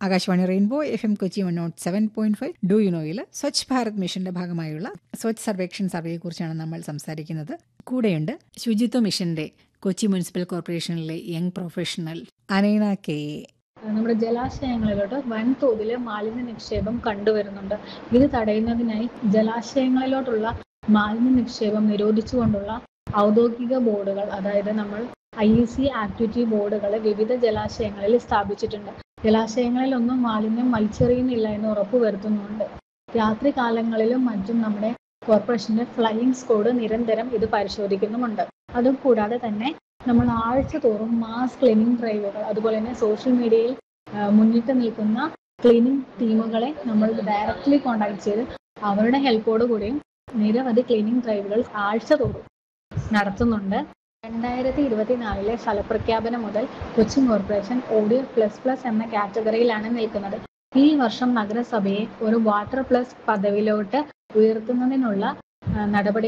Akashvani rainbow F M Kochi one naught seven point five ഡു യുനോയിൽ സ്വച്ഛ് ഭാരത് മിഷന്റെ ഭാഗമായുള്ള സ്വച്ഛ് സർവേക്ഷൺ സർവേയെക്കുറിച്ചാണ് നമ്മൾ സംസാരിക്കുന്നത് കൂടെയുണ്ട് ശുചിത്വ മിഷന്റെ കൊച്ചി മുനിസിപ്പൽ കോർപ്പറേഷനിലെ young professional Anaina K A നമ്മുടെ ജലാശയങ്ങളിലോട്ട് വൻതോതിൽ മാലിന്യ നിക്ഷേപം കണ്ടുവരുന്നുണ്ട് ഇത് തടയുന്നതിനായി ജലാശയങ്ങളിലോട്ടുള്ള മാലിന്യ നിക്ഷേപം നിരോധിച്ചുകൊണ്ടുള്ള ഔദ്യോഗിക ബോർഡുകൾ അതായത് നമ്മൾ ഐ ഇ സി ആക്ടിവിറ്റി ബോർഡുകൾ വിവിധ ജലാശയങ്ങളിൽ സ്ഥാപിച്ചിട്ടുണ്ട് ജലാശയങ്ങളിലൊന്നും മാലിന്യം വലിച്ചെറിയുന്നില്ല എന്ന് ഉറപ്പുവരുത്തുന്നുണ്ട് രാത്രി കാലങ്ങളിലും മറ്റും നമ്മുടെ കോർപ്പറേഷന്റെ ഫ്ലൈയിങ് സ്ക്വാഡ് നിരന്തരം ഇത് പരിശോധിക്കുന്നുമുണ്ട് അതും കൂടാതെ തന്നെ നമ്മൾ ആഴ്ച തോറും മാസ് ക്ലീനിങ് ഡ്രൈവുകൾ അതുപോലെ തന്നെ സോഷ്യൽ മീഡിയയിൽ ആ, മുന്നിട്ട് നിൽക്കുന്ന ക്ലീനിങ് ടീമുകളെ നമ്മൾ ഡയറക്റ്റ്ലി കോൺടാക്ട് ചെയ്ത് അവരുടെ ഹെൽപ്പോട് കൂടിയും നിരവധി ക്ലീനിങ് ഡ്രൈവുകൾ ആഴ്ച തോറും നടത്തുന്നുണ്ട് രണ്ടായിരത്തി ഇരുപത്തിനാലിലെ ഫലപ്രഖ്യാപനം മുതൽ Cochin corporation audio plus plus എന്ന കാറ്റഗറിയിലാണ് നിൽക്കുന്നത് ഈ വർഷം നഗരസഭയെ ഒരു വാട്ടർ പ്ലസ് പദവിയിലോട്ട് ഉയർത്തുന്നതിനുള്ള ആ, നടപടി